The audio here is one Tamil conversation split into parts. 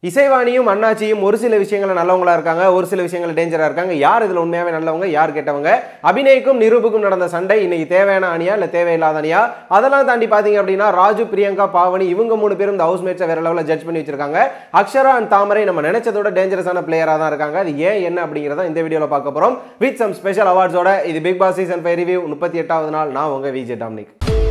இசைவாணியும் அண்ணாச்சியும் ஒரு சில விஷயங்கள நல்லவங்களா இருக்காங்க ஒரு சில விஷயங்கள் டேஞ்சரா இருக்காங்க யார் இதுல உண்மையாவே நல்லவங்க யார் கெட்டவங்க அபிநய்க்கும் நிரூபுக்கும் நடந்த சண்டை இன்னைக்கு தேவையான அணியா இல்ல தேவையில்லாத அணியா அதெல்லாம் தாண்டி பாத்தீங்க அப்படின்னா ராஜு பிரியங்கா பாவனி இவங்க மூணு பேரும் இந்த ஹவுஸ் மேட்சை வேற லெவலில் ஜட்ஜ் பண்ணி வச்சிருக்காங்க அக்ஷரா அண்ட் தாமரை நம்ம நினைச்சதோட டேஞ்சரஸான பிளேயரா தான் இருக்காங்க அது ஏன் என்ன அப்படிங்கிறத இந்த வீடியோல பார்க்க போறோம் வித் சம் ஸ்பெஷல் அவார்ட்ஸோட இது Bigg Boss season five review முப்பத்தி எட்டாவது நாள் நான் உங்க விஜய் டாமினிக்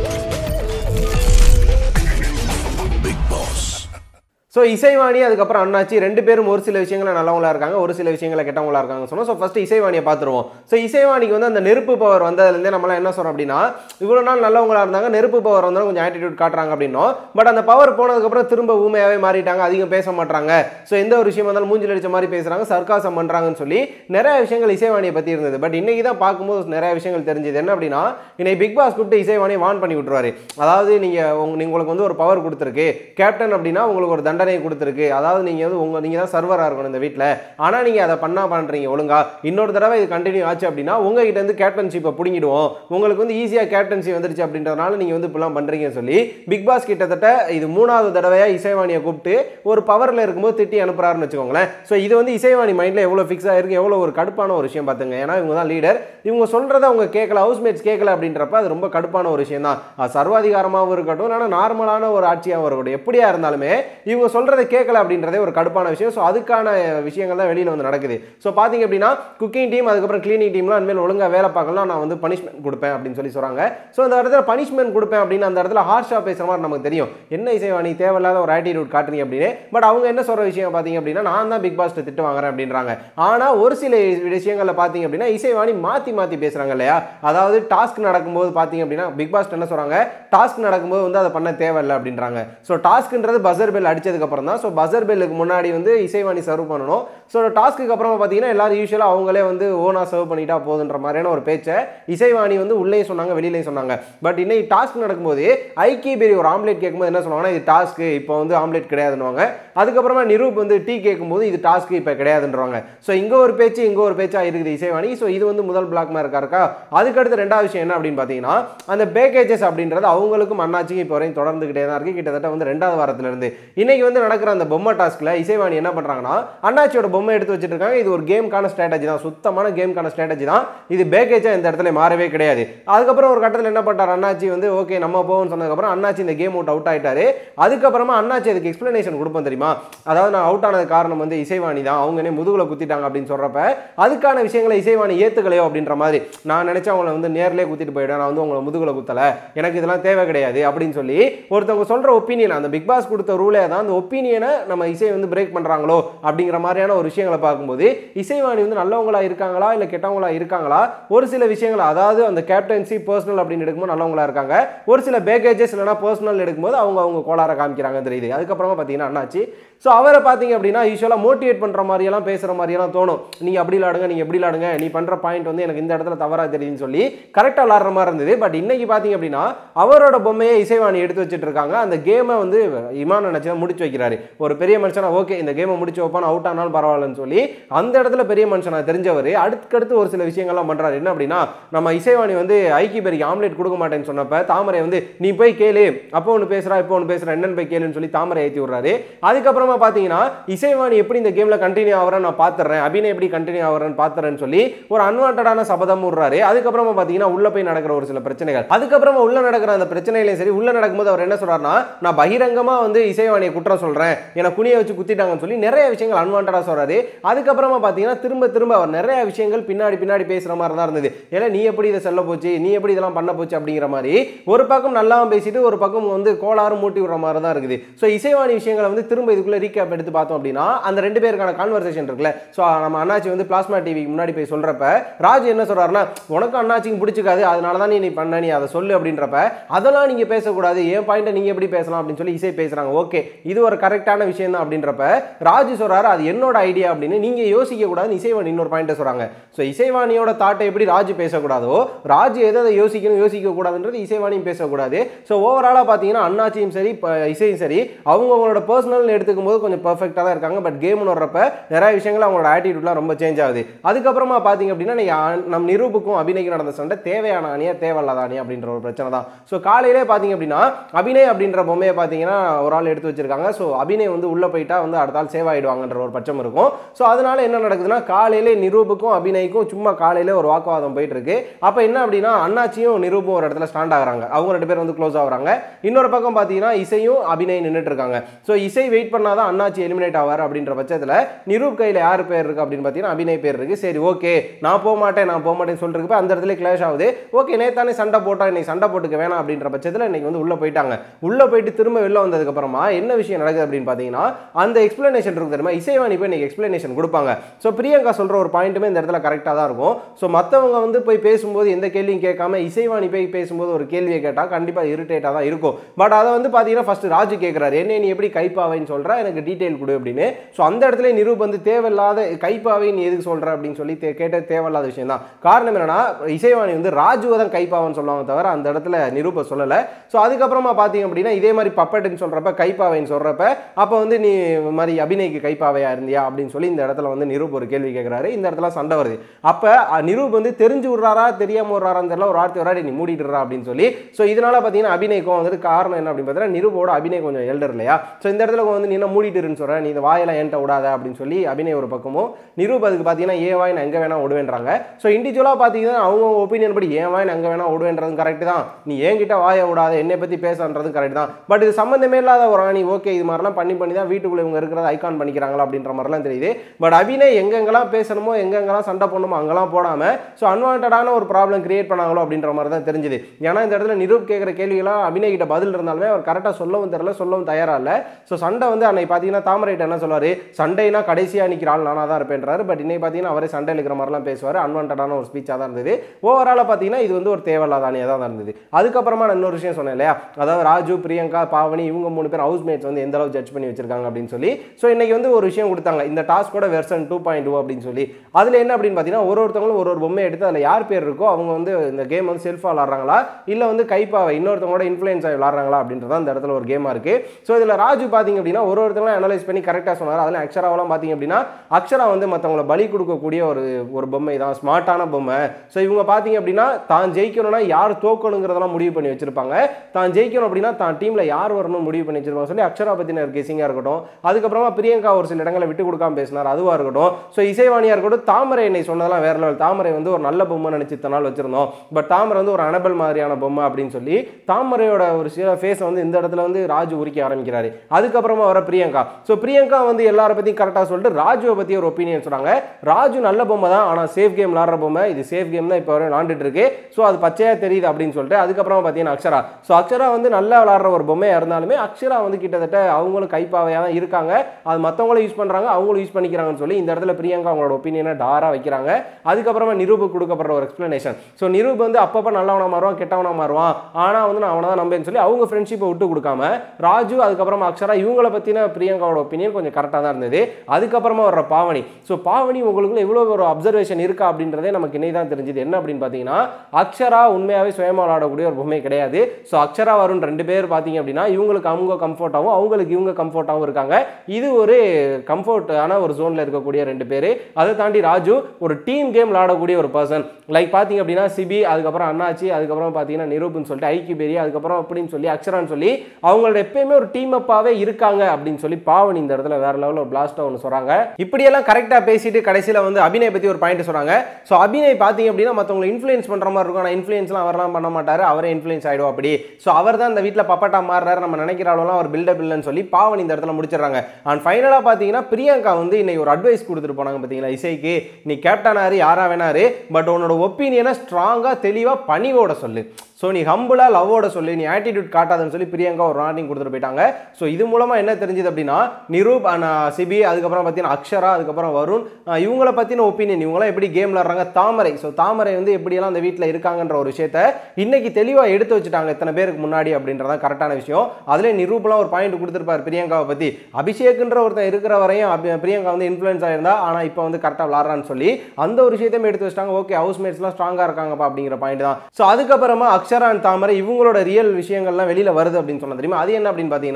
ஸோ இசைவாணி அதுக்கப்புறம் அண்ணாச்சி ரெண்டு பேரும் ஒரு சில விஷயங்கள நல்லவங்களா இருக்காங்க ஒரு சில விஷயங்கள கெட்டவங்களா இருக்காங்க சொன்னோம் ஸோ ஃபர்ஸ்ட் இசைவாணியை பார்த்துருவோம் ஸோ இசைவாணிக்கு வந்து அந்த நெருப்பு பவர் வந்ததுலேருந்தே நம்மளாம் என்ன சொல்றோம் அப்படின்னா இவ்வளோ நாள் நல்லவங்களா இருந்தாங்க நெருப்பு பவர் வந்தாலும் கொஞ்சம் ஆட்டிடியூட் காட்டுறாங்க அப்படின்னோம் பட் அந்த பவர் போனதுக்கப்புறம் திரும்ப ஊமையாவே மாறிட்டாங்க அதிகம் பேச மாட்டாங்க ஸோ எந்த ஒரு விஷயம் வந்தாலும் மூஞ்சில் அடிச்ச மாதிரி பேசுறாங்க சர்க்காசம் பண்றாங்கன்னு சொல்லி நிறைய விஷயங்கள் இசைவாணியை பத்தி இருந்தது பட் இன்னைக்கு தான் பார்க்கும்போது நிறைய விஷயங்கள் தெரிஞ்சது என்ன அப்படின்னா இன்னைக்கு பிக் பாஸ் கூப்பிட்டு இசைவாணியை வான் பண்ணி விட்டுருவாரு அதாவது நீங்க உங்க- நீங்க உங்களுக்கு வந்து ஒரு பவர் கொடுத்துருக்கு கேப்டன் அப்படின்னா உங்களுக்கு ஒரு தண்டனை கொடுத்துருக்கு அதாவது நீங்க வந்து உங்க நீங்க தான் சர்வரா இருக்கணும் இந்த வீட்டில் ஆனா நீங்க அதை பண்ணா பண்றீங்க ஒழுங்கா இன்னொரு தடவை இது கண்டினியூ ஆச்சு அப்படின்னா உங்ககிட்ட இருந்து கேப்டன்ஷிப்பை பிடிங்கிடுவோம் உங்களுக்கு வந்து ஈஸியா கேப்டன்சி வந்துருச்சு அப்படின்றதுனால நீங்க வந்து இப்படிலாம் பண்றீங்கன்னு சொல்லி பிக் பாஸ் கிட்டத்தட்ட இது மூணாவது தடவையா இசைவாணியை கூப்பிட்டு ஒரு பவர்ல இருக்கும்போது திட்டி அனுப்புறாருன்னு வச்சுக்கோங்களேன் ஸோ இது வந்து இசைவாணி மைண்ட்ல எவ்வளவு ஃபிக்ஸ் ஆயிருக்கு எவ்வளவு ஒரு கடுப்பான ஒரு விஷயம் பார்த்துங்க ஏன்னா இவங்க தான் லீடர் இவங்க சொல்றத அவங்க கேட்கல ஹவுஸ்மேட்ஸ் கேட்கல அப்படின்றப்ப அது ரொம்ப கடுப்பான ஒரு விஷயம் தான் அது சர்வாதிகாரமாகவும் இருக்கட்டும் இல்லைன்னா நார்மலான ஒரு ஆட்சியாகவும் இருக்கட்டும் எப்படியா இருந்தாலுமே இவங்க சொல்றதை கேட்கல அப்படின்றதே ஒரு கடுப்பான விஷயம் ஸோ அதுக்கான விஷயங்கள் தான் வெளியில வந்து நடக்குது ஸோ பாத்தீங்க அப்படின்னா குக்கிங் டீம் அதுக்கப்புறம் கிளீனிங் டீம்லாம் இனிமேல் ஒழுங்கா வேலை பார்க்கலாம் நான் வந்து பனிஷ்மெண்ட் கொடுப்பேன் அப்படின்னு சொல்லி சொல்றாங்க ஸோ அந்த இடத்துல பனிஷ்மெண்ட் கொடுப்பேன் அப்படின்னு அந்த இடத்துல ஹார்ஷா பேசுற மாதிரி நமக்கு தெரியும் என்ன இசைவாணி தேவையில்லாத ஒரு ஆட்டிடியூட் காட்டுறீங்க அப்படின்னு பட் அவங்க என்ன சொல்ற விஷயம் பாத்தீங்க அப்படின்னா நான் தான் பிக் பாஸ்ட்டை திட்டு வாங்குறேன் அப்படின்றாங்க ஆனா ஒரு சில விஷயங்கள்ல பாத்தீங்க அப்படின்னா இசைவாணி மாத்தி மாத்தி பேசுறாங்க இல்லையா அதாவது டாஸ்க் நடக்கும்போது பாத்தீங்க அப்படின்னா பிக் பாஸ் என்ன சொல்றாங்க டாஸ்க் நடக்கும்போது வந்து அதை பண்ண தேவையில்லை அப்படின்றாங்க ஸோ டாஸ்க்ன்றது பசர் பெல் அடிச்சதுக்கு அப்புறம் தான் ஸோ பசர் பெல்லுக்கு முன்னாடி வந்து இசைவாணி சர்வ் பண்ணணும் ஸோ டாஸ்க்கு அப்புறமா பார்த்தீங்கன்னா எல்லாரும் யூஸ்வலாக அவங்களே வந்து ஓனா சர்வ் பண்ணிட்டா போதுன்ற மாதிரியான ஒரு பேச்சை இசைவாணி வந்து உள்ளேயும் சொன்னாங்க வெளியிலையும் சொன்னாங்க பட் இன்னைக்கு டாஸ்க் நடக்கும்போது ஐக்கி பெரிய ஒரு ஆம்லேட் கேட்கும்போது என்ன சொல்லுவாங்கன்னா இது டாஸ்க்கு இப்போ வந்து ஆம்லேட் கிடையாதுன்னுவாங்க அதுக்கப்புறமா நிரூப் வந்து டீ கேட்கும்போது இது டாஸ்க்கு இப்போ கிடையாதுன்றவாங்க ஸோ இங்கே ஒரு பேச்சு இங்கே ஒரு பேச்சா இருக்குது இசைவாணி ஸோ இது வந்து முதல் பிளாக் மார்க்கா இருக்கா அதுக்கடுத்து ரெண்டாவது விஷயம் என்ன அப்படின்னு பார்த்தீங்கன்னா அந்த பேக்கேஜஸ் அப்படின்றது அவங்களுக்கும் அண்ணாச்சிக்கும் இப்போ வரையும் தொடர்ந்துகிட்டே தான் இருக்கு கிட்டத்தட்ட வந்து ரெண்டாவது வாரத்துல இருந்து இன்னைக்கு வந்து நடக்கிற அந்த பொம்மை டாஸ்க்ல இசைவாணி என்ன பண்றாங்கன்னா அண்ணாச்சியோட பொம்மை எடுத்து வச்சிட்டு இருக்காங்க இது ஒரு கேம்கான ஸ்ட்ராட்டஜி தான் சுத்தமான கேம்கான ஸ்ட்ராட்டஜி தான் இது பேக்கேஜா இந்த இடத்துல மாறவே கிடையாது அதுக்கப்புறம் ஒரு கட்டத்தில் என்ன பண்ணார் அண்ணாச்சி வந்து ஓகே நம்ம போவோம்னு சொன்னதுக்கப்புறம் அண்ணாச்சி இந்த கேம் அவுட் அவுட் ஆயிட்டாரு அதுக்கப்புறமா அண்ணாச்சி அதுக்கு எக்ஸ்பிளனேஷன் கொடுப்போம் தெரியுமா அதாவது நான் அவுட் ஆனது காரணம் வந்து இசைவாணி தான் அவங்க என்ன முதுகுல குத்திட்டாங்க அப்படின்னு சொல்றப்ப அதுக்கான விஷயங்களை இசைவாணி ஏத்துக்கலையோ அப்படின்ற மாதிரி நான் நினைச்சா அவங்கள வந்து நேர்லயே குத்திட்டு போயிடுவேன் நான் வந்து உங்களை முதுகுல குத்தல எனக்கு இதெல்லாம் தேவை கிடையாது அப்படின்னு சொல்லி ஒருத்தவங்க சொல்ற ஒப்பீனியன் அந்த பிக் பாஸ் கொடுத்த ரூலே தான் அந்த ஒப்பீனியனை நம்ம இசை வந்து பிரேக் பண்றாங்களோ அப்படிங்கிற மாதிரியான ஒரு விஷயங்களை பார்க்கும்போது இசைவாணி வந்து நல்லவங்களா இருக்காங்களா இல்ல கெட்டவங்களா இருக்காங்களா ஒரு சில விஷயங்கள் அதாவது அந்த கேப்டன்சி பர்சனல் அப்படின்னு எடுக்கும்போது நல்லவங்களா இருக்காங்க ஒரு சில பேக்கேஜஸ் இல்லைனா பர்சனல் எடுக்கும்போது அவங்க அவங்க கோளாற காமிக்கிறாங்க தெரியுது அதுக்கப்புறமா பார்த்தீங்கன்னா அண்ணாச்சி ஸோ அவரை பார்த்தீங்க அப்படின்னா யூஸ்வலாக மோட்டிவேட் பண்ணுற மாதிரியெல்லாம் பேசுகிற மாதிரியெல்லாம் தோணும் நீங்கள் அப்படி விளாடுங்க நீங்கள் எப்படி விளாடுங்க நீ பண்ணுற பாயிண்ட் வந்து எனக்கு இந்த இடத்துல தவறாக தெரியுதுன்னு சொல்லி கரெக்டாக விளாடுற மாதிரி இருந்தது பட் இன்னைக்கு பார்த்தீங்க அப்படின்னா அவரோட பொம்மையை இசைவாணி எடுத்து வச்சுட்டு இருக்காங்க அந்த கேமை வந்து இமான் நினச்சி தான் முடிச்சு வைக்கிறாரு ஒரு பெரிய மனுஷனா ஓகே இந்த கேமை முடிச்சு வைப்பான் அவுட் ஆனாலும் பரவாயில்லன்னு சொல்லி அந்த இடத்துல பெரிய மனுஷனா தெரிஞ்சவர் அடுத்தடுத்து ஒரு சில விஷயங்கள்லாம் பண்ணுறாரு என்ன அப்படின்னா நம்ம இசைவாணி வந்து ஐக்கி பெருக்கு ஆம்லேட் கொடுக்க மாட்டேன்னு சொன்னப்ப தாமரை வந்து நீ போய் கேளு அப்போ ஒன்று பேசுறா இப்போ ஒன்று பேசுற என்னன்னு போய் கேளுன்னு சொல்லி தாமரை ஏற்றி விடுறாரு அதுக்கப்புறமா பார்த்தீங்கன்னா இசைவாணி எப்படி இந்த கேமில் கண்டினியூ ஆகிறேன் நான் பார்த்துறேன் அபிநய் எப்படி கண்டினியூ ஆகிறேன்னு பார்த்துறேன்னு சொல்லி ஒரு அன்வான்டான சபதம் விடுறாரு அதுக்கப்புறமா பார்த்தீங்கன்னா உள்ள போய் நடக்கிற ஒரு சில பிரச்சனைகள் அதுக்கப்புறமா உள்ள நடக்கிற அந்த பிரச்சனைகளையும் சரி உள்ள நடக்கும்போது அவர் என்ன சொல்றாருன்னா நான் பகிரங்கமா வந்து இசைவாணியை குற்றம் சொல்றேன் என்னை குனிய வச்சு குத்திட்டாங்கன்னு சொல்லி நிறைய விஷயங்கள் அன்வான்டா சொல்றாரு அதுக்கப்புறமா பார்த்தீங்கன்னா திரும்ப திரும்ப அவர் நிறைய விஷயங்கள் பின்னாடி பின்னாடி பேசுற மாதிரி தான் இருந்தது ஏன்னா நீ எப்படி இதை செல்ல போச்சு நீ எப்படி இதெல்லாம் பண்ண போச்சு அப்படிங்கிற மாதிரி ஒரு பக்கம் நல்லாவும் பேசிட்டு ஒரு பக்கம் வந்து கோளாறு மூட்டி விடுற மாதிரி தான் இருக்குது ஸோ இசைவாணி விஷயங்களை வந்து திரும்ப இதுக்குள்ள ரீகேப் எடுத்து பார்த்தோம் அப்படின்னா அந்த ரெண்டு பேருக்கான கான்வர்சேஷன் இருக்குல்ல ஸோ நம்ம அண்ணாச்சி வந்து பிளாஸ்மா டிவிக்கு முன்னாடி போய் சொல்றப்ப ராஜ் என்ன சொல்றாருன்னா உனக்கு அண்ணாச்சிக்கு பிடிச்சிக்காது அதனால தான் நீ நீ பண்ண நீ அதை சொல்லு அப்படின்றப்ப அதெல்லாம் நீங்க பேசக்கூடாது என் பாயிண்ட்டை நீங்க எப்படி பேசலாம் அப்படின்னு சொல்லி இசை பேசுறாங்க ஓகே இது ஒரு கரெக்டான விஷயம் தான் அப்படின்றப்ப ராஜு சொல்றாரு அது என்னோட ஐடியா அப்படின்னு நீங்க யோசிக்க கூடாது இசைவாணி இன்னொரு பாயிண்ட்டை சொல்றாங்க ஸோ இசைவாணியோட தாட்டை எப்படி ராஜு பேசக்கூடாதோ ராஜு எதை எதை யோசிக்கணும் யோசிக்க கூடாதுன்றது இசைவாணியும் பேசக்கூடாது ஸோ ஓவராலாக பார்த்தீங்கன்னா அண்ணாச்சியும் சரி ப- இசையும் சரி அவங்கவங்களோட பர்சனல் எடுத்துக்கும் போது கொஞ்சம் பர்ஃபெக்டாக தான் இருக்காங்க பட் கேம்னு வர்றப்ப நிறைய விஷயங்கள் அவங்களோட ஆட்டிடியூட்லாம் ரொம்ப சேஞ்ச் ஆகுது அதுக்கப்புறமா பார்த்தீங்க அப்படின்னா நீங்க அ- நம் நிரூபுக்கும் அபிநய்க்கு நடந்த சண்டை தேவையான அணியா தேவையில்லாத அணியா அப்படின்ற ஒரு பிரச்சனை தான் ஸோ காலையிலே பார்த்தீங்க அப்படின்னா அபிநய் அப்படின்ற பொம்மையை பார்த்தீங்கன்னா ஒரு ஆள் எடுத்து வச்சிருக்காங்க ஸோ அபிநய் வந்து உள்ளே போயிட்டா வந்து அடுத்த ஆள் சேவ் ஆயிடுவாங்கன்ற ஒரு பட்சம் இருக்கும் ஸோ அதனால என்ன நடக்குதுன்னா காலையிலே நிரூபுக்கும் அபிநய்க்கும் சும்மா காலையில ஒரு வாக்குவாதம் போயிட்டு இருக்கு அப்போ என்ன அப்படின்னா அண்ணாச்சியும் நிரூபும் ஒரு இடத்துல ஸ்டாண்ட் ஆகுறாங்க அவங்க ரெண்டு பேர் வந்து க்ளோஸ் ஆகுறாங்க இன்னொரு பக்கம் பார்த்தீங்கன்னா இசையும் அபிநய் நின்றுட்டு இருக்காங்க ஸோ இசை வெயிட் பண்ணாதான் அண்ணாச்சி எலிமினேட் ஆவார் அப்படின்ற பட்சத்தில் நிரூப் கையில் யார் பேர் இருக்கு அப்படின்னு பார்த்தீங்கன்னா அபிநய் பேர் இருக்கு சரி ஓகே நான் போக மாட்டேன் நான் போக மாட்டேன்னு சொல்லிட்டு அந்த இடத்துல கிளாஷ் ஆகுது ஓகே நேத்தானே சண்டை போட்டா இன்னைக்கு சண்டை போட்டுக்க வேணாம் அப்படின்ற பட்சத்தில் இன்னைக்கு வந்து உள்ள போயிட்டாங்க உள்ள போயிட்டு திரும்ப வெளில வந்ததுக்கு அப்புறமா என்ன விஷயம் நடக்குது அப்படின்னு பார்த்தீங்கன்னா அந்த எக்ஸ்பிளனேஷன் இருக்கு தெரியுமா இசைவாணி போய் இன்னைக்கு எக்ஸ்பிளனேஷன் கொடுப்பாங்க ஸோ பிரியங்கா சொல்ற ஒரு பாயிண்ட்டுமே இந்த இடத்துல கரெக்டாக தான் இருக்கும் ஸோ மற்றவங்க வந்து போய் பேசும்போது எந்த கேள்வியும் கேட்காம இசைவாணி போய் பேசும்போது ஒரு கேள்வியை கேட்டால் கண்டிப்பாக இரிட்டேட்டாக தான் இருக்கும் பட் அதை வந்து பார்த்தீங்கன்னா ஃபர்ஸ்ட் ராஜு கேட்குறாரு என்ன நீ எப்படி கைப்பாவைன்னு சொல்ற எனக்கு டீட்டெயில் கொடு அப்படின்னு ஸோ அந்த இடத்துல நிரூப் வந்து தேவையில்லாத கைப்பாவை நீ எதுக்கு சொல்ற அப்படின்னு சொல்லி தே- கேட்ட தேவையில்லாத விஷயம் தான் காரணம் என்னன்னா இசைவாணி வந்து ராஜுவை தான் கைப்பாவன்னு சொல்லுவாங்க தவிர அந்த இடத்துல நிரூப சொல்லலை ஸோ அதுக்கப்புறமா பார்த்தீங்க அப்படின்னா இதே மாதிரி பப்பட்டுன்னு சொல்றப்ப கைப்பாவைன்னு சொல்றப்ப அப்போ வந்து நீ இந்த மாதிரி அபிநய்க்கு கைப்பாவையா இருந்தியா அப்படின்னு சொல்லி இந்த இடத்துல வந்து நிரூப் ஒரு கேள்வி கேட்குறாரு இந்த இடத்துல சண்டை வருது அப்போ நிரூப் வந்து தெரிஞ்சு விட்றாரா தெரியாம விட்றாரான்னு தெரியல ஒரு வார்த்தை வராடி நீ மூடிட்டுறா அப்படின்னு சொல்லி ஸோ இதனால பார்த்தீங்கன்னா அபிநய்க்கும் வந்துட்டு காரணம் என்ன அப்படின்னு பார்த்தீங்கன்னா நிரூபோட அபிநய் கொஞ்சம் எல்டர் இல்லையா ஸோ இந்த இடத்துல வந்து நீ என்ன மூடிட்டுருன்னு சொல்ற நீ இந்த வாயெல்லாம் என்கிட்ட விடாத அப்படின்னு சொல்லி அபிநய் ஒரு பக்கமும் நிரூப் அதுக்கு பார்த்தீங்கன்னா ஏன் வாய் நான் எங்கே வேணா விடுவேன்றாங்க ஸோ இண்டிவிஜுவலாக பார்த்தீங்கன்னா அவங்க ஒப்பீனியன் படி ஏன் வாய் நான் எங்கே வேணா விடுவேன்றது கரெக்ட் தான் நீ என்கிட்ட வாயை விடாத என்னை பற்றி பேசன்றது கரெக்ட் தான் பட் இது சம்மந்தமே இல்லாத ஒரு ஆணி ஓகே இது மாதிரிலாம் பண்ணி பண்ணி தான் வீட்டுக்குள்ளே இவங்க இருக்கிறத ஐகான் பண்ணிக்கிறாங்களா அப்படின்ற மாதிரிலாம் தெரியுது பட் அபிநய் எங்கெங்கெல்லாம் பேசணுமோ எங்கெங்கெல்லாம் சண்டை பண்ணணுமோ அங்கெல்லாம் போடாமல் ஸோ அன்வான்டான ஒரு ப்ராப்ளம் கிரியேட் பண்ணாங்களோ அப்படின்ற மாதிரி தான் தெரிஞ்சுது ஏன்னா இந்த இடத்துல நிரூப் கேட்குற கேள்விகளாம் அபிநய் கிட்ட பதில் இருந்தாலுமே அவர் கரெக்டாக சொல்லவும் தெரியல சொல்லவும் தயாரா இல்லை ஸோ சண்டை வந்து அன்னைக்கு பார்த்தீங்கன்னா தாமரைட்ட என்ன சொல்றாரு சண்டைனா கடைசியாக நிற்கிற ஆள் நானாக தான் இருப்பேன்றாரு பட் இன்னைக்கு பார்த்தீங்கன்னா அவரே சண்டையில் இருக்கிற மாதிரிலாம் பேசுவார் அன்வான்டான ஒரு ஸ்பீச்சாக தான் இருந்தது ஓவராலாக பார்த்தீங்கன்னா இது வந்து ஒரு தேவையில்லாத அணியாக தான் இருந்தது அதுக்கப்புறமா நான் இன்னொரு விஷயம் சொன்னேன் இல்லையா அதாவது ராஜு பிரியங்கா பாவனி இவங்க மூணு பேர் ஹவுஸ் மேட்ஸ் வந்து எந்த அளவு ஜட்ஜ் பண்ணி வச்சிருக்காங்க அப்படின்னு சொல்லி ஸோ இன்னைக்கு வந்து ஒரு விஷயம் கொடுத்தாங்க இந்த டாஸ்கோட வெர்ஷன் டூ பாயிண்ட் டூ அப்படின்னு சொல்லி அதில் என்ன அப்படின்னு பார்த்தீங்கன்னா ஒரு ஒருத்தவங்களும் ஒரு ஒரு பொம்மை எடுத்து அதில் யார் பேர் இருக்கோ அவங்க வந்து இந்த கேம் வந்து செல்ஃபாக விளாட்றாங்களா இல்லை வந்து கைப்பாவை இன்னொருத்தவங்களோட இன்ஃப்ளூயன்ஸ் ஆகி விளாட்றாங்களா அப்படின்றத அந்த இடத்துல ஒரு கேமாக இருக்குது ஸோ இதில் ராஜு பார்த்தீங்க அப்படின்னா ஒரு ஒருத்தவங்களும் அனலைஸ் பண்ணி கரெக்டாக சொன்னார் அதில் அக்ஷராவெல்லாம் பார்த்தீங்க அப்படின்னா அக்ஷரா வந்து மற்றவங்கள பலி கொடுக்கக்கூடிய ஒரு ஒரு பொம்மை தான் ஸ்மார்ட்டான பொம்மை ஸோ இவங்க பார்த்தீங்க அப்படின்னா தான் ஜெயிக்கணும்னா யார் தோக்கணுங்கிறதெல்லாம் முடிவு பண்ணி வச்சிருப்பாங்க தான் ஜெயிக்கணும் அப்படின்னா தான் டீமில் யார் வரணும் முடிவு பண்ணி வச்சிருப்பாங்க சொல்லி அக்ஷரா பற்றின ஒரு கெஸிங்காக இருக்கட்டும் அதுக்கப்புறமா பிரியங்கா ஒரு சில இடங்களை விட்டு கொடுக்காம பேசினார் அதுவாக இருக்கட்டும் ஸோ இசைவாணியாக இருக்கட்டும் தாமரை என்னை சொன்னதெல்லாம் வேற லெவல் தாமரை வந்து ஒரு நல்ல பொம்மை நினச்சி இத்தனை நாள் வச்சிருந்தோம் பட் தாமரை வந்து ஒரு அனபல் மாதிரியான பொம்மை அப்படின்னு சொல்லி தாமரையோட ஒரு சில ஃபேஸை வந்து இந்த இடத்துல வந்து ராஜு உரிக்க ஆரம்பிக்கிறாரு அதுக்கப்புறமா வர பிரியங்கா ஸோ பிரியங்கா வந்து எல்லார பற்றியும் கரெக்டாக சொல்லிட்டு ராஜுவை பற்றி ஒரு ஒப்பீனியன் சொன்னாங்க ராஜு நல்ல பொம்மை தான் ஆனால் சேஃப் கேம் விளாடுற பொம்மை இது சேஃப் கேம் தான் இப்போ வரை விளாண்டுட்டு இருக்கு ஸோ அது பச்சையாக தெரியுது அப்படின்னு சொல்லிட்டு அதுக்கப்புறமா பார்த்தீங்கன்னா அக்ஷரா ஸோ அக்ஷரா வந்து நல்லா விளாடுற ஒரு பொம்மையாக இருந்தாலுமே அக்ஷரா வந்து கிட்டத்தட்ட அவங்களும் கைப்பாவையாக தான் இருக்காங்க அது மற்றவங்களும் யூஸ் பண்ணுறாங்க அவங்களும் யூஸ் பண்ணிக்கிறாங்கன்னு சொல்லி இந்த இடத்துல பிரியங்கா அவங்களோட ஒப்பீனியனை டாராக வைக்கிறாங்க அதுக்கப்புறமா நிரூபு கொடுக்கப்படுற ஒரு எக்ஸ்பிளனேஷன் ஸோ நிரூப் வந்து அப்பப்போ நல்லவனா மாறுவான் கெட்டவனா மாறுவான் ஆனால் வந்து நான் அவனை தான் நம்பேன்னு சொல்லி அவங்க ஃப்ரெண்ட்ஷிப்பை விட்டு கொடுக்காம ராஜு அதுக்கப்புறமா அக்ஷரா இவங்கள பற்றின பிரியங்காவோட ஒப்பீனியன் கொஞ்சம் கரெக்டாக தான் இருந்தது அதுக்கப்புறமா வர்ற பாவனி ஸோ பாவனி உங்களுக்குள்ள இவ்வளோ ஒரு அப்சர்வேஷன் இருக்கா அப்படின்றதே நமக்கு இன்னைக்கு தான் தெரிஞ்சுது என்ன அப்படின்னு பார்த்தீங்கன்னா அக்ஷரா உண்மையாகவே சுயமா விளாடக்கூடிய ஒரு பொம்மை கிடையாது ஸோ அக்ஷரா வருண் ரெண்டு பேர் பார்த்தீங்க அப்படின்னா இவங்களுக்கு அவங்க கம்ஃபர்ட்டாகவும் அவங்களுக்கு இவங்க கம்ஃபர்ட்டாகவும் இருக்காங்க இது ஒரு கம்ஃபர்ட்டான ஒரு ஜோனில் இருக்கக்கூடிய ரெண்டு பேர் அதை தாண்டி ராஜு ஒரு டீம் கேம் விளாடக்கூடிய ஒரு பர்சன் லைக் பார்த்தீங்க அப்படின்னா சிபி அதுக்கப்புறம் அண்ணாச்சி அதுக்கப்புறம் பார்த்தீங்கன்னா நிரூப்னு சொல்லிட்டு ஐக்கி பெரி அதுக்கப்புறம் அப்படின்னு சொல்லி அக்ஷரான்னு சொல்லி அவங்களோட எப்பயுமே ஒரு டீம் அப்பாவே இருக்காங்க அப்படின்னு சொல்லி பாவனி இந்த இடத்துல வேற லெவலில் ஒரு பிளாஸ்டாக ஒன்று சொல்கிறாங்க இப்படியெல்லாம் கரெக்டாக பேசிட்டு கடைசியில் வந்து அபிநய் பற்றி ஒரு பாயிண்ட் சொன்னாங்க ஸோ அபிநய் பார்த்தீங்க அப்படின்னா மற்றவங்களை இன்ஃப்ளூயன்ஸ் பண்ணுற மாதிரி இருக்கும் ஆனால் இன்ஃப்ளூயன்ஸ்லாம் அவர்லாம் பண்ண மாட்டார் அவரே இன்ஃப்ளூயன்ஸ் ஆகிடும் அப்படி ஸோ அவர் தான் இந்த வீட்டில் பப்பட்டா மாறுறாரு நம்ம நினைக்கிற அளவுலாம் அவர் பில்டப் இல்லைன்னு சொல்லி பாவனி இந்த இடத்துல முடிச்சிடுறாங்க அண்ட் ஃபைனலாக பார்த்தீங்கன்னா பிரியங்கா வந்து இன்னைக்கு ஒரு அட்வைஸ் கொடுத்துட்டு போனாங்க பார்த்தீங்களா இசைக்கு நீ கேப்டனாரு யாரா வேணாரு பட் உன்னோட ஒப்பீனியனை ஸ்ட்ராங்காக தெளிவாக பணிவோட சொல்லு ஸோ நீ ஹம்புளாக லவ்வோட சொல்லி நீ ஆட்டிடியூட் காட்டாதுன்னு சொல்லி பிரியங்கா ஒரு வார்னிங் கொடுத்துட்டு போயிட்டாங்க ஸோ இது மூலமாக என்ன தெரிஞ்சுது அப்படின்னா நிரூப் அண்ட் சிபி அதுக்கப்புறம் பார்த்தீங்கன்னா அக்ஷரா அதுக்கப்புறம் வருண் அஹ் இவங்கள பற்றின ஒப்பீனியன் இவங்களாம் எப்படி கேம் விளாட்றாங்க தாமரை ஸோ தாமரை வந்து எப்படியெல்லாம் அந்த வீட்டில் இருக்காங்கன்ற ஒரு விஷயத்த இன்னைக்கு தெளிவாக எடுத்து வச்சுட்டாங்க இத்தனை பேருக்கு முன்னாடி அப்படின்றதான் கரெக்டான விஷயம் அதிலே நிரூப்லாம் ஒரு பாயிண்ட் கொடுத்துருப்பார் பிரியங்காவை பற்றி அபிஷேக்ன்ற ஒருத்தன் இருக்கிற வரையும் அபி- பிரியங்கா வந்து இன்ஃப்ளூயன்ஸ் ஆயிருந்தா ஆனால் இப்போ வந்து கரெக்டாக விளாட்றான்னு சொல்லி அந்த ஒரு விஷயத்தையும் எடுத்து வச்சிட்டாங்க ஓகே ஹவுஸ் மேட்ஸ்லாம் ஸ்ட்ராங்காக இருக்காங்கப்பா அப்படிங்கிற பாயிண்ட் தான் ஸோ அதுக்கப்புறமா அக்ஷரா and தாமரை இவங்களோட ரியல் விஷயங்கள்லாம் வெளியில் வருது அப்படின்னு சொன்ன தெரியுமா அது என்ன அப்படின்னு பார்த்தீங்கன்னா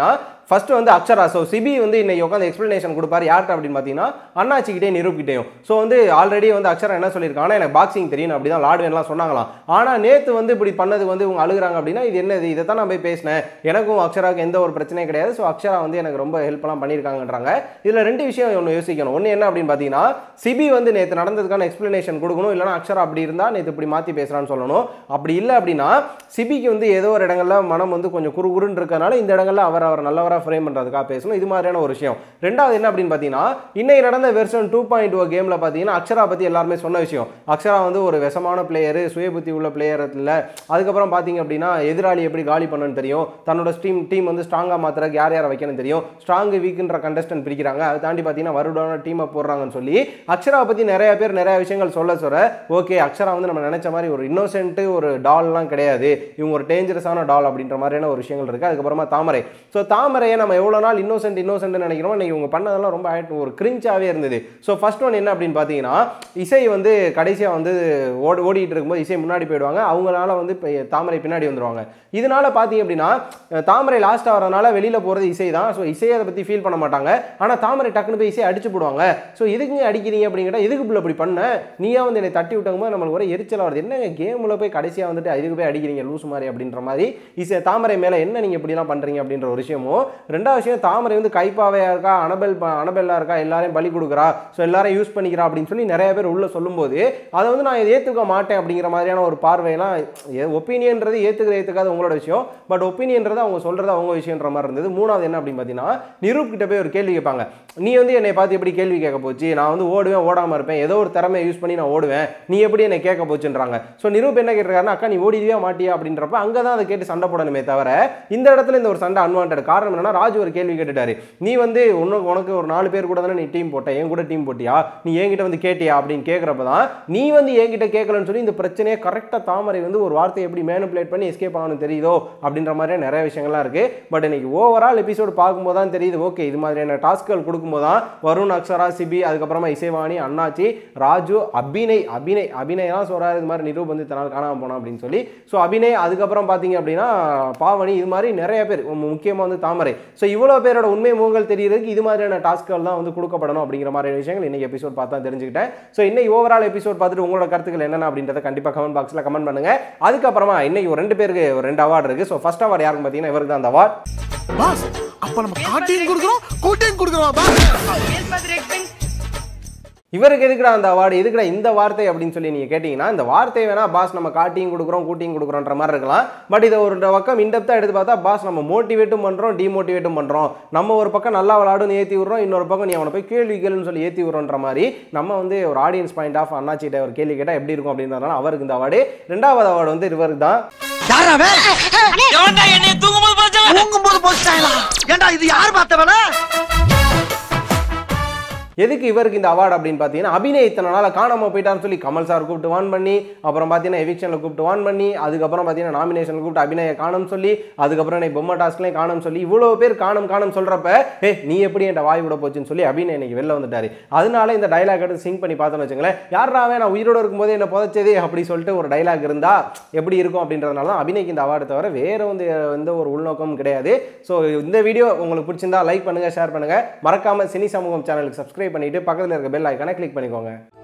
ஃபர்ஸ்ட் வந்து அக்ஷரா ஸோ சிபி வந்து இன்னைக்கு உட்காந்து எக்ஸ்பிளனேஷன் கொடுப்பாரு யார்கிட்ட அப்படின்னு பார்த்தீங்கன்னா அண்ணாச்சிக்கிட்டே நிரூபிக்கிட்டேயும் ஸோ வந்து ஆல்ரெடி வந்து அக்ஷரா என்ன சொல்லியிருக்காங்கன்னா எனக்கு பாக்ஸிங் தெரியும் அப்படி தான் லாடுவேன்லாம் சொன்னாங்களாம் ஆனால் நேற்று வந்து இப்படி பண்ணது வந்து இவங்க அழுகுறாங்க அப்படின்னா இது என்னது இதை தான் நான் போய் பேசினேன் எனக்கும் அக்ஷராவுக்கு எந்த ஒரு பிரச்சனையும் கிடையாது ஸோ அக்ஷரா வந்து எனக்கு ரொம்ப ஹெல்ப்லாம் பண்ணியிருக்காங்கன்றாங்க இதில் ரெண்டு விஷயம் ஒன்று யோசிக்கணும் ஒன்று என்ன அப்படின்னு பார்த்தீங்கன்னா சிபி வந்து நேற்று நடந்ததுக்கான எக்ஸ்பிளனேஷன் கொடுக்கணும் இல்லைனா அக்ஷரா அப்படி இருந்தால் நேற்று இப்படி மாற்றி பேசுகிறான்னு சொல்லணும் அப்படி இல்லை அப்படின்னா சிபிக்கு வந்து ஏதோ ஒரு இடங்கள்ல மனம் வந்து கொஞ்சம் குறுகுறுன்னு இருக்கறனால இந்த இடங்கள்ல அவர் அவர் நல்லவராக ஃப்ரேம் பண்ணுறதுக்காக பேசணும் இது மாதிரியான ஒரு விஷயம் ரெண்டாவது என்ன அப்படின்னு பார்த்தீங்கன்னா இன்னைக்கு நடந்த வெர்ஷன் டூ பாயிண்ட் ஓ கேமில் பார்த்தீங்கன்னா அக்ஷரா பற்றி எல்லாருமே சொன்ன விஷயம் அக்ஷரா வந்து ஒரு விஷமான பிளேயரு சுயபுத்தி உள்ள பிளேயர் இல்லை அதுக்கப்புறம் பார்த்தீங்க அப்படின்னா எதிராளி எப்படி காலி பண்ணணும்னு தெரியும் தன்னோட டீம் டீம் வந்து ஸ்ட்ராங்காக மாத்திரக்கு யார் யாரை வைக்கணும் தெரியும் ஸ்ட்ராங் வீக்குன்ற கண்டஸ்டன்ட் பிரிக்கிறாங்க அதை தாண்டி பார்த்தீங்கன்னா வருடான டீமை போடுறாங்கன்னு சொல்லி அக்ஷரா பற்றி நிறைய பேர் நிறைய விஷயங்கள் சொல்ல சொல்ல ஓகே அக்ஷரா வந்து நம்ம நினைச்ச மாதிரி ஒரு இன்னோசென்ட் ஒரு டால்லாம் கிடையாது இவங்க ஒரு டேஞ்சரஸான டால் அப்படின்ற மாதிரியான ஒரு விஷயங்கள் இருக்குது அதுக்கப்புறமா தாமரை ஸோ தாமரையை நம்ம எவ்வளோ நாள் இன்னோசென்ட் இன்னோசென்ட் நினைக்கிறோம் இன்னைக்கு இவங்க பண்ணதெல்லாம் ரொம்ப ஆயிட்டு ஒரு கிரிஞ்சாவே இருந்தது ஸோ ஃபர்ஸ்ட் ஒன் என்ன அப்படின்னு பார்த்தீங்கன்னா இசை வந்து கடைசியாக வந்து ஓடி ஓடிட்டு இருக்கும்போது இசை முன்னாடி போயிடுவாங்க அவங்களால வந்து இப்போ தாமரை பின்னாடி வந்துருவாங்க இதனால பார்த்தீங்க அப்படின்னா அஹ், தாமரை லாஸ்ட்டாக வரதுனால வெளியில் போகிறது இசை தான் ஸோ இசையை அதை பற்றி ஃபீல் பண்ண மாட்டாங்க ஆனால் தாமரை டக்குன்னு போய் இசையை அடிச்சு போடுவாங்க ஸோ எதுக்குங்க அடிக்கிறீங்க அப்படிங்கிற எதுக்கு புள்ள இப்படி பண்ண நீயா வந்து என்னை தட்டி விட்டங்கும்போது நம்மளுக்கு ஒரு எரிச்சல் வருது என்னங்க கேமில் போய் கடைசியாக வந்துட்டு இதுக்கு போய் அடிக்கிறீங்க லூஸ் மாதிரி அப்படின்ற மாதிரி இசை தாமரை மேலே என்ன நீங்கள் இப்படிலாம் பண்ணுறீங்க அப்படின்ற ஒரு விஷயமும் ரெண்டாவது விஷயம் தாமரை வந்து கைப்பாவையாக இருக்கா அனபெல் ப- அனபெல்லா இருக்கா எல்லாரையும் பலி கொடுக்குறா ஸோ எல்லாரையும் யூஸ் பண்ணிக்கிறா அப்படின்னு சொல்லி நிறைய பேர் உள்ள சொல்லும்போது அதை வந்து நான் இதை ஏற்றுக்க மாட்டேன் அப்படிங்கிற மாதிரியான ஒரு பார்வையெல்லாம் ஒப்பீனியன்றது ஏற்றுக்கிற ஏற்றுக்காத உங்களோட விஷயம் பட் ஒப்பீனியன்றது அவங்க சொல்கிறது அவங்க விஷயன்ற மாதிரி இருந்தது மூணாவது என்ன அப்படின்னு பார்த்தீங்கன்னா நிரூப் கிட்ட போய் ஒரு கேள்வி கேட்பாங்க நீ வந்து என்னை பார்த்து எப்படி கேள்வி கேட்க போச்சு நான் வந்து ஓடுவேன் ஓடாமல் இருப்பேன் ஏதோ ஒரு திறமையை யூஸ் பண்ணி நான் ஓடுவேன் நீ எப்படி என்னை கேட்க போச்சுன்றாங்க ஸோ நிரூப் என்ன கேட்டிருக்காருன்னா அக்கா நீ ஓடிடுவே மாட்டியா அப்படின்றப்ப அங்கே தான் அதை கேட்டு சண்டை போடணுமே தவிர இந்த இடத்துல இந்த ஒரு சண்டை அன்வான்ட் காரணம் என்னன்னா ராஜு ஒரு கேள்வி கேட்டுட்டாரு நீ வந்து உனக்கு உனக்கு ஒரு நாலு பேர் கூட தானே நீ டீம் போட்ட என் கூட டீம் போட்டியா நீ என்கிட்ட வந்து கேட்டியா அப்படின்னு கேட்குறப்ப தான் நீ வந்து என்கிட்ட கேட்கலன்னு சொல்லி இந்த பிரச்சனையை கரெக்டாக தாமரை வந்து ஒரு வார்த்தையை எப்படி மேனுப்புலேட் பண்ணி எஸ்கேப் ஆகணும் தெரியுதோ அப்படின்ற மாதிரியே நிறைய விஷயங்கள்லாம் இருக்கு பட் இன்னைக்கு ஓவரால் எபிசோடு பார்க்கும்போது தான் தெரியுது ஓகே இது மாதிரியான டாஸ்க்கள் கொடுக்கும்போது தான் வருண் அக்ஷரா சிபி அதுக்கப்புறமா இசைவாணி அண்ணாச்சி ராஜு அபிநய் அபிநய் அபிநயலாம் சொல்றாரு இது மாதிரி நிரூப் வந்து இத்தனை நாள் காணாமல் போனோம் அப்படின்னு சொல்லி ஸோ அபிநய் அதுக்கப்புறம் பார்த்தீங்க அப்படின்னா பாவனி இது மாதிரி நிறைய பேர் முக்கியமாக வந்து தாமரை ஸோ இவ்வளோ பேரோட உண்மை முகங்கள் தெரியறதுக்கு இது மாதிரியான டாஸ்க்கள் தான் வந்து கொடுக்கப்படணும் அப்படிங்கிற மாதிரியான விஷயங்கள் இன்னைக்கு எபிசோட் பார்த்தா தெரிஞ்சுக்கிட்டேன் ஸோ இன்னைக்கு ஓவரால் எபிசோட் பார்த்துட்டு உங்களோட கருத்துக்கள் என்னென்ன அப்படின்றத கண்டிப்பாக கமெண்ட் பாக்ஸில் கமெண்ட் பண்ணுங்க அதுக்கப்புறமா இன்னைக்கு ஒரு ரெண்டு பேருக்கு ஒரு ரெண்டு அவார்டு இருக்கு ஸோ ஃபர்ஸ்ட் அவார்டு யாருன்னு பார்த்தீங்கன்னா இவருக்கு தான் அந்த அவார்ட் பாஸ் அப்ப நம்ம காட்டையும் கொடுக்குறோம் கூட்டையும் கொடுக்குறோம் பாஸ் இவருக்கு எதுக்குடா அந்த அவார்டு எதுக்குடா இந்த வார்த்தை அப்படின்னு சொல்லி நீங்கள் கேட்டிங்கன்னா இந்த வார்த்தை வேணா பாஸ் நம்ம காட்டியும் கொடுக்குறோம் கூட்டியும் கொடுக்குறோன்ற மாதிரி இருக்கலாம் பட் இதை ஒரு பக்கம் இன்டெப்த்தாக எடுத்து பார்த்தா பாஸ் நம்ம மோட்டிவேட்டும் பண்ணுறோம் டிமோட்டிவேட்டும் பண்ணுறோம் நம்ம ஒரு பக்கம் நல்லா விளாடுன்னு ஏற்றி விட்றோம் இன்னொரு பக்கம் நீ அவனை போய் கேள்வி கேளுன்னு சொல்லி ஏற்றி விட்றோன்ற மாதிரி நம்ம வந்து ஒரு ஆடியன்ஸ் பாயிண்ட் ஆஃப் அண்ணாச்சிட்ட ஒரு கேள்வி கேட்டால் எப்படி இருக்கும் அப்படின்றதுனால அவருக்கு இந்த அவார்டு ரெண்டாவது அவார்டு வந்து இவருக்கு தான் யாராவே எவன்டா என்னைய தூங்கும்போது பார்த்தவன் தூங்கும் போது போச்சாங்களா ஏண்டா இது யார் பார்த்த வேலை எதுக்கு இவருக்கு இந்த அவார்டு அப்படின்னு பார்த்தீங்கன்னா அபிநய் இத்தனை நாள் காணாமல் போயிட்டான்னு சொல்லி கமல் சார் கூப்பிட்டு வான் பண்ணி அப்புறம் பார்த்தீங்கன்னா எவிக்ஷனில் கூப்பிட்டு வான் பண்ணி அதுக்கப்புறம் பார்த்தீங்கன்னா நாமினேஷன் கூப்பிட்டு அபிநய காணும் சொல்லி அதுக்கப்புறம் நீ பொம்மை டாஸ்க்லையும் காணும் சொல்லி இவ்வளோ பேர் காணும் காணும் சொல்கிறப்ப ஏ நீ எப்படி என்கிட்ட வாய் விட போச்சுன்னு சொல்லி அபிநய் இன்னைக்கு வெளில வந்துட்டாரு அதனால இந்த டைலாக் எடுத்து சிங் பண்ணி பார்த்தோன்னு வச்சுங்களேன் யாராவே நான் உயிரோடு இருக்கும்போதே என்ன புதைச்சதே அப்படி சொல்லிட்டு ஒரு டைலாக் இருந்தா எப்படி இருக்கும் அப்படின்றதுனால தான் அபிநய்க்கு இந்த அவார்டு தவிர வேற வந்து எந்த ஒரு உள்நோக்கமும் கிடையாது ஸோ இந்த வீடியோ உங்களுக்கு பிடிச்சிருந்தா லைக் பண்ணுங்க ஷேர் பண்ணுங்க மறக்காம சினி சமூகம் சேனலுக்கு சப்ஸ்கிரைப் பண்ணிட்டு பக்கத்தில் இருக்க பெல் ஐக்கானை கிளிக் பண்ணிக்கோங்க